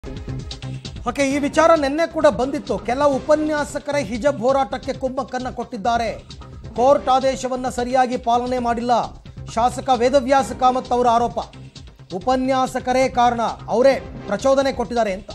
okay ಈ ವಿಚಾರ ನಿನ್ನೆ ಕೂಡ ಬಂದಿತ್ತು ಕೆಲ ಉಪನ್ಯಾಸಕರ ಹಿಜಬ್ ಹೋರಾಟಕ್ಕೆ ಕುಮ್ಮಕ್ಕನ್ನ ಕೊಟ್ಟಿದ್ದಾರೆ ಕೋರ್ಟ್ ಆದೇಶವನ್ನ ಸರಿಯಾಗಿ ಪಾಲನೆ ಮಾಡಿಲ್ಲ ಶಾಸಕ ವೇದವ್ಯಾಸ ಕಾಮತ್ ಅವರ ಆರೋಪ ಉಪನ್ಯಾಸಕರೇ ಕಾರಣ ಅವರೇ ಪ್ರಚೋದನೆ ಕೊಟ್ಟಿದ್ದಾರೆ ಅಂತ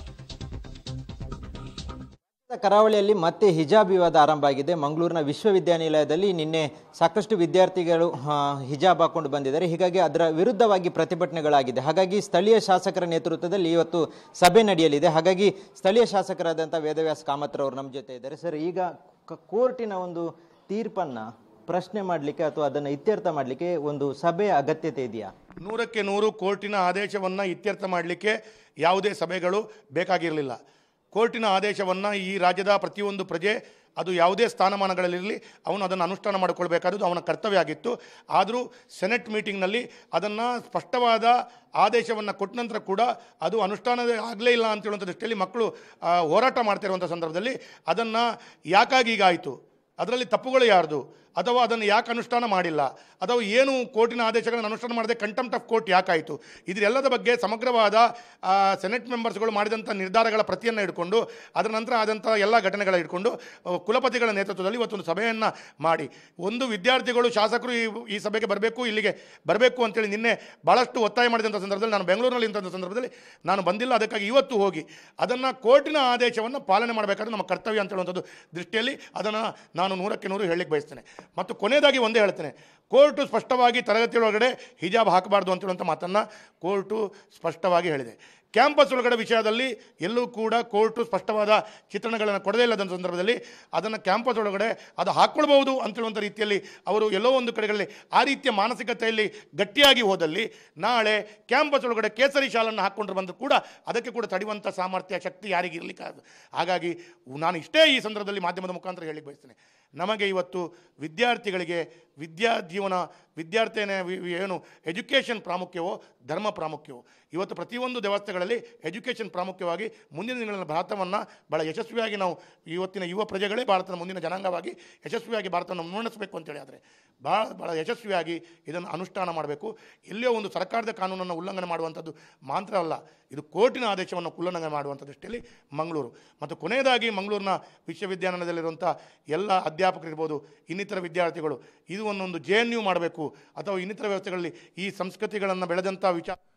ಕರಾವಳಿಯಲ್ಲಿ ಮತ್ತೆ ಹಿಜಾಬ್ ವಿವಾದ ಆರಂಭ ಆಗಿದೆ ಮಂಗಳೂರಿನ ವಿಶ್ವವಿದ್ಯಾನಿಲಯದಲ್ಲಿ ನಿನ್ನೆ ಸಾಕಷ್ಟು ವಿದ್ಯಾರ್ಥಿಗಳು ಆ, ಹಿಜಾಬ್ ಹಾಕೊಂಡು ಬಂದಿದ್ದಾರೆ ಹೀಗಾಗಿ ಅದರ ವಿರುದ್ಧವಾಗಿ ಪ್ರತಿಭಟನೆಗಳಾಗಿದೆ ಹಾಗಾಗಿ ಸ್ಥಳೀಯ ಶಾಸಕರ ನೇತೃತ್ವದಲ್ಲಿ ಇವತ್ತು ಸಭೆ ನಡೆಯಲಿದೆ ಹಾಗಾಗಿ ಸ್ಥಳೀಯ ಶಾಸಕರಾದಂಥ ವೇದವ್ಯಾಸ ಕಾಮತ್ರವರು ನಮ್ಮ ಜೊತೆ ಇದ್ದಾರೆ ಸರ್ ಈಗ ಕ- ಕೋರ್ಟಿನ ಒಂದು ತೀರ್ಪನ್ನ ಪ್ರಶ್ನೆ ಮಾಡಲಿಕ್ಕೆ ಅಥವಾ ಅದನ್ನು ಇತ್ಯರ್ಥ ಮಾಡಲಿಕ್ಕೆ ಒಂದು ಸಭೆಯ ಅಗತ್ಯತೆ ಇದೆಯಾ ನೂರಕ್ಕೆ ನೂರು ಕೋರ್ಟಿನ ಆದೇಶವನ್ನು ಇತ್ಯರ್ಥ ಮಾಡಲಿಕ್ಕೆ ಯಾವುದೇ ಸಭೆಗಳು ಬೇಕಾಗಿರಲಿಲ್ಲ ಕೋರ್ಟಿನ ಆದೇಶವನ್ನು ಈ ರಾಜ್ಯದ ಪ್ರತಿಯೊಂದು ಪ್ರಜೆ ಅದು ಯಾವುದೇ ಸ್ಥಾನಮಾನಗಳಲ್ಲಿರಲಿ ಅವನು ಅದನ್ನು ಅನುಷ್ಠಾನ ಮಾಡಿಕೊಳ್ಬೇಕಾದ್ದು ಅವನ ಕರ್ತವ್ಯ ಆಗಿತ್ತು ಆದರೂ ಸೆನೆಟ್ ಮೀಟಿಂಗ್ನಲ್ಲಿ ಅದನ್ನು ಸ್ಪಷ್ಟವಾದ ಆದೇಶವನ್ನು ಕೊಟ್ಟ ನಂತರ ಕೂಡ ಅದು ಅನುಷ್ಠಾನ ಆಗಲೇ ಇಲ್ಲ ಅಂತ ಹೇಳುವಂಥ ದೃಷ್ಟಿಯಲ್ಲಿ ಮಕ್ಕಳು ಆ, ಹೋರಾಟ ಮಾಡ್ತಿರುವಂಥ ಸಂದರ್ಭದಲ್ಲಿ ಅದನ್ನು ಯಾಕಾಗಿ ಈಗ ಆಯಿತು ಅದರಲ್ಲಿ ತಪ್ಪುಗಳು ಯಾರ್ದು ಅಥವಾ ಅದನ್ನು ಯಾಕೆ ಅನುಷ್ಠಾನ ಮಾಡಿಲ್ಲ ಅಥವಾ ಏನು ಕೋರ್ಟಿನ ಆದೇಶಗಳನ್ನು ಅನುಷ್ಠಾನ ಮಾಡದೆ ಕಂಟೆಂಪ್ಟ್ ಆಫ್ ಕೋರ್ಟ್ ಯಾಕಾಯಿತು ಇದರೆಲ್ಲದ ಬಗ್ಗೆ ಸಮಗ್ರವಾದ ಆ, ಸೆನೆಟ್ ಮೆಂಬರ್ಸ್ಗಳು ಮಾಡಿದಂಥ ನಿರ್ಧಾರಗಳ ಪ್ರತಿಯನ್ನು ಇಟ್ಕೊಂಡು ಅದರ ನಂತರ ಆದಂಥ ಎಲ್ಲ ಘಟನೆಗಳ ಇಟ್ಕೊಂಡು ಆ, ಕುಲಪತಿಗಳ ನೇತೃತ್ವದಲ್ಲಿ ಇವತ್ತೊಂದು ಸಭೆಯನ್ನು ಮಾಡಿ ಒಂದು ವಿದ್ಯಾರ್ಥಿಗಳು ಶಾಸಕರು ಈ ಈ ಸಭೆಗೆ ಬರಬೇಕು ಇಲ್ಲಿಗೆ ಬರಬೇಕು ಅಂತೇಳಿ ನಿನ್ನೆ ಭಾಳಷ್ಟು ಒತ್ತಾಯ ಮಾಡಿದಂಥ ಸಂದರ್ಭದಲ್ಲಿ ನಾನು ಬೆಂಗಳೂರಿನಲ್ಲಿ ಇಂಥ ಸಂದರ್ಭದಲ್ಲಿ ನಾನು ಬಂದಿಲ್ಲ ಅದಕ್ಕಾಗಿ ಇವತ್ತು ಹೋಗಿ ಅದನ್ನು ಕೋರ್ಟಿನ ಆದೇಶವನ್ನು ಪಾಲನೆ ಮಾಡಬೇಕಾದ್ರೆ ನಮ್ಮ ಕರ್ತವ್ಯ ಅಂತ ಹೇಳುವಂಥದ್ದು ದೃಷ್ಟಿಯಲ್ಲಿ ಅದನ್ನು ನಾನು ನೂರಕ್ಕೆ ನೂರು ಹೇಳಲಿಕ್ಕೆ ಬಯಸ್ತೇನೆ ಮತ್ತು ಕೊನೆಯದಾಗಿ ಒಂದೇ ಹೇಳ್ತೇನೆ ಕೋರ್ಟು ಸ್ಪಷ್ಟವಾಗಿ ತರಗತಿ ಒಳಗಡೆ ಹಿಜಾಬ್ ಹಾಕಬಾರ್ದು ಅಂತ ಹೇಳುವಂಥ ಮಾತನ್ನು ಕೋರ್ಟು ಸ್ಪಷ್ಟವಾಗಿ ಹೇಳಿದೆ ಕ್ಯಾಂಪಸ್ ಒಳಗಡೆ ವಿಷಯದಲ್ಲಿ ಎಲ್ಲೂ ಕೂಡ ಕೋರ್ಟು ಸ್ಪಷ್ಟವಾದ ಚಿತ್ರಣಗಳನ್ನು ಕೊಡದೇ ಇಲ್ಲದ ಸಂದರ್ಭದಲ್ಲಿ ಅದನ್ನು ಕ್ಯಾಂಪಸ್ ಒಳಗಡೆ ಅದು ಹಾಕ್ಕೊಳ್ಬಹುದು ಅಂತೇಳುವಂಥ ರೀತಿಯಲ್ಲಿ ಅವರು ಎಲ್ಲೋ ಒಂದು ಕಡೆಗಳಲ್ಲಿ ಆ ರೀತಿಯ ಮಾನಸಿಕತೆಯಲ್ಲಿ ಗಟ್ಟಿಯಾಗಿ ಹೋದಲ್ಲಿ ನಾಳೆ ಕ್ಯಾಂಪಸ್ ಒಳಗಡೆ ಕೇಸರಿ ಶಾಲನ್ನು ಹಾಕ್ಕೊಂಡ್ರು ಬಂದರೂ ಕೂಡ ಅದಕ್ಕೆ ಕೂಡ ತಡೆಯುವಂಥ ಸಾಮರ್ಥ್ಯ ಶಕ್ತಿ ಯಾರಿಗೆ ಇರಲಿಕ್ಕಾಗದು ಹಾಗಾಗಿ ನಾನು ಇಷ್ಟೇ ಈ ಸಂದರ್ಭದಲ್ಲಿ ಮಾಧ್ಯಮದ ಮುಖಾಂತರ ಹೇಳಿಕ್ಕೆ ಬಯಸ್ತೇನೆ ನಮಗೆ ಇವತ್ತು ವಿದ್ಯಾರ್ಥಿಗಳಿಗೆ ವಿದ್ಯಾ ಜೀವನ ವಿದ್ಯಾರ್ಥಿನ ವಿ- ವಿ- ಏನು ಎಜುಕೇಷನ್ ಪ್ರಾಮುಖ್ಯವೋ ಧರ್ಮ ಪ್ರಾಮುಖ್ಯವೋ ಇವತ್ತು ಪ್ರತಿಯೊಂದು ವ್ಯವಸ್ಥೆಗಳಲ್ಲಿ ಎಜುಕೇಷನ್ ಪ್ರಾಮುಖ್ಯವಾಗಿ ಮುಂದಿನ ದಿನಗಳಲ್ಲಿ ಭಾರತವನ್ನು ಭಾಳ ಯಶಸ್ವಿಯಾಗಿ ನಾವು ಇವತ್ತಿನ ಯುವ ಪ್ರಜೆಗಳೇ ಭಾರತದ ಮುಂದಿನ ಜನಾಂಗವಾಗಿ ಯಶಸ್ವಿಯಾಗಿ ಭಾರತವನ್ನು ಮುನ್ನಡೆಸಬೇಕು ಅಂತೇಳಿ ಆದರೆ ಭಾಳ ಭಾಳ ಯಶಸ್ವಿಯಾಗಿ ಇದನ್ನು ಅನುಷ್ಠಾನ ಮಾಡಬೇಕು ಎಲ್ಲಿಯೋ ಒಂದು ಸರ್ಕಾರದ ಕಾನೂನನ್ನು ಉಲ್ಲಂಘನೆ ಮಾಡುವಂಥದ್ದು ಮಾತ್ರ ಅಲ್ಲ ಇದು ಕೋರ್ಟಿನ ಆದೇಶವನ್ನು ಉಲ್ಲಂಘನೆ ಮಾಡುವಂಥ ದೃಷ್ಟಿಯಲ್ಲಿ ಮಂಗಳೂರು ಮತ್ತು ಕೊನೆಯದಾಗಿ ಮಂಗಳೂರಿನ ವಿಶ್ವವಿದ್ಯಾನಿಲಯದಲ್ಲಿರುವಂಥ ಎಲ್ಲ ಅಧ್ಯಾಪಕರಿರ್ಬೋದು ಇನ್ನಿತರ ವಿದ್ಯಾರ್ಥಿಗಳು ಇದು ಒಂದೊಂದು ಜೆ ಎನ್ ಯು ಮಾಡಬೇಕು ಅಥವಾ ಇನ್ನಿತರ ವ್ಯವಸ್ಥೆಗಳಲ್ಲಿ ಈ ಸಂಸ್ಕೃತಿಗಳನ್ನು ಬೆಳೆದಂಥ ವಿಚಾರ